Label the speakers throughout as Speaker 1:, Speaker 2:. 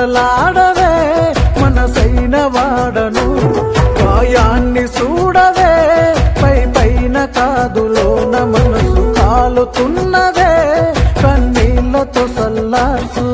Speaker 1: మాటలాడవే మనసైన వాడను గాయాన్ని చూడవే పై పైన కాదులోన మనసు కాలుతున్నదే కన్నీళ్లతో సల్లాసు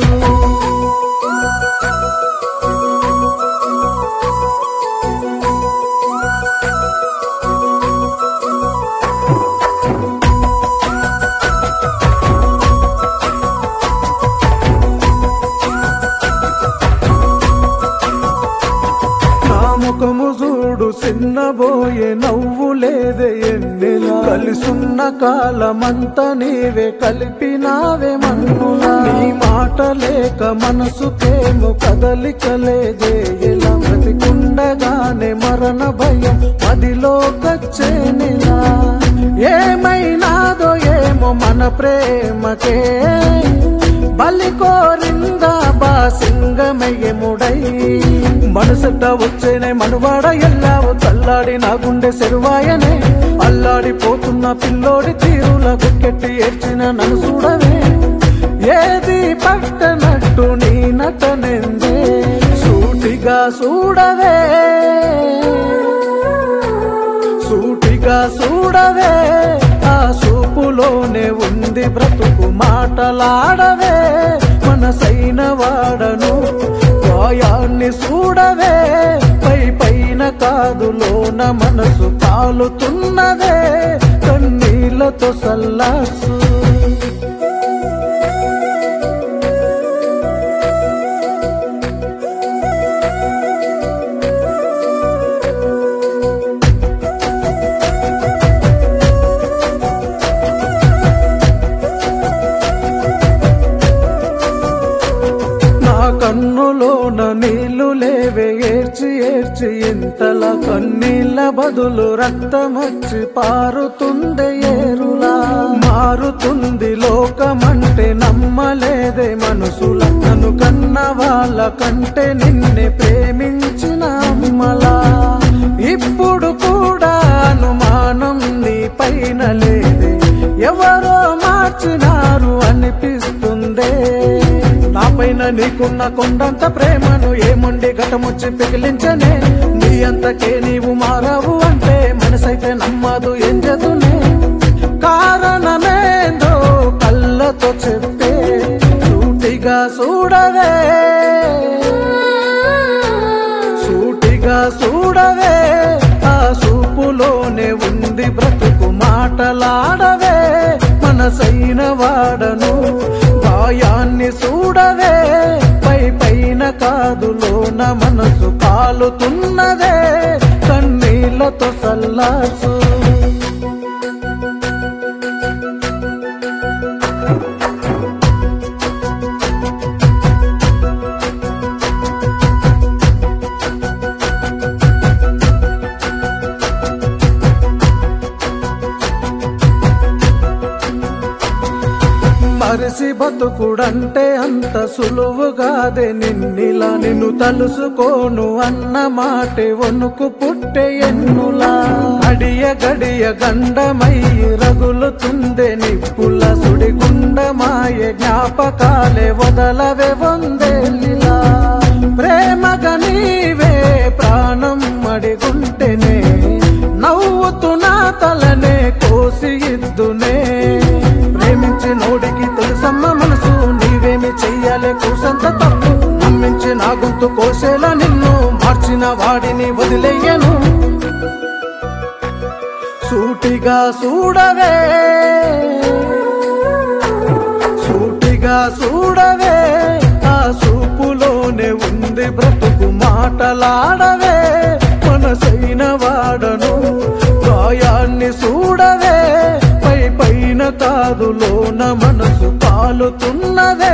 Speaker 1: నా ముఖము చూడు చిన్నబోయే నవ్వు లేదే ఎన్నెలా కలిసున్న కాలమంతా నీవే కలిపినావే మన్నులా నీ మాట లేక మనసుకేమో కదలిక లేదే ఎలా బ్రతికుండగానే మరణ భయం మదిలో కచ్చేనిలా ఏమైనాదో ఏమో మన ప్రేమకే బలి కోరిందా బాసింగమయ్యముడై మనసట వచ్చేనే మనువాడ ఎల్లావు తల్లాడి నా గుండె సెరువాయనే అల్లాడిపోతున్న పిల్లోడి తీరుల గుక్కెట్టి ఏడ్చిన నన్ను చూడవే ఏది పట్టనట్టు నీ నటనెందే సూటిగా చూడవే సూటిగా చూడవే ఆ చూపులోనే ఉంది బ్రతుకు మాటలాడవే మనసైన వాడను గాయాన్ని చూడవే పై పైన కాదులోన మనసు కాలుతున్నదే కన్నీళ్లతో సల్లాసు నా కన్నులోన నీళ్లు లేవే ఏడ్చి ఏడ్చి ఇంతలా కన్నీళ్ళ బదులు రక్తమొచ్చి పారుతుందే ఏరులా మారుతుంది లోకమంటే నమ్మలేదే మనసుల నన్ను కన్న వాళ్ళ కంటే నిన్నే ప్రేమించిన అమ్మలా ఇప్పుడు కూడా అనుమానం నీ పైన లేదే ఎవరో మార్చినారు అనిపిస్తుందే నా పైన నీకున్న కొండంత ప్రేమను ఏముండి ఘటముచ్చి పిగిలించనే నీ అంతకే నీవు మారావు అంటే మనసైతే నమ్మదు ఏం చదునే కారణమేందో కళ్ళతో చెప్తే సూటిగా చూడవే సూటిగా చూడవే ఆ చూపులోనే ఉంది బ్రతుకు మాటలాడవే మనసైన వాడను గాయాన్ని చూడవే పై పైన కాదులోన మనసు కాలుతున్నదే కన్నీళ్లతో సల్లాసు మరిసి బతుకుడంటే అంత సులువుగాదే నిన్నిలా నిన్ను తలుసుకోను అన్న మాటే వణుకు పుట్టే ఎన్నులా గడియ గడియ గండమై రగులుతుందే నిప్పుల సుడిగుండమాయ జ్ఞాపకాలే వదలవే వందేలిలా ప్రేమగా నీవే ప్రాణం అడిగుంటేనే నవ్వుతున్నా తలనే కోసి ఇద్దునే ప్రేమించి నోడికి తెలుసమ్మ మనసు నీవేమి చెయ్యాలే కూసంత తప్పు నమ్మించి నా గొంతు కోసేలా నిన్ను మార్చిన వాడిని వదిలేయను సూటిగా చూడవే సూటిగా చూడవే ఆ చూపులోనే ఉంది బ్రతుకు మాటలాడవే మనసైన వాడను గాయాన్ని చూడవే పై పైన కాదులోన మనసు కాలుతున్నదే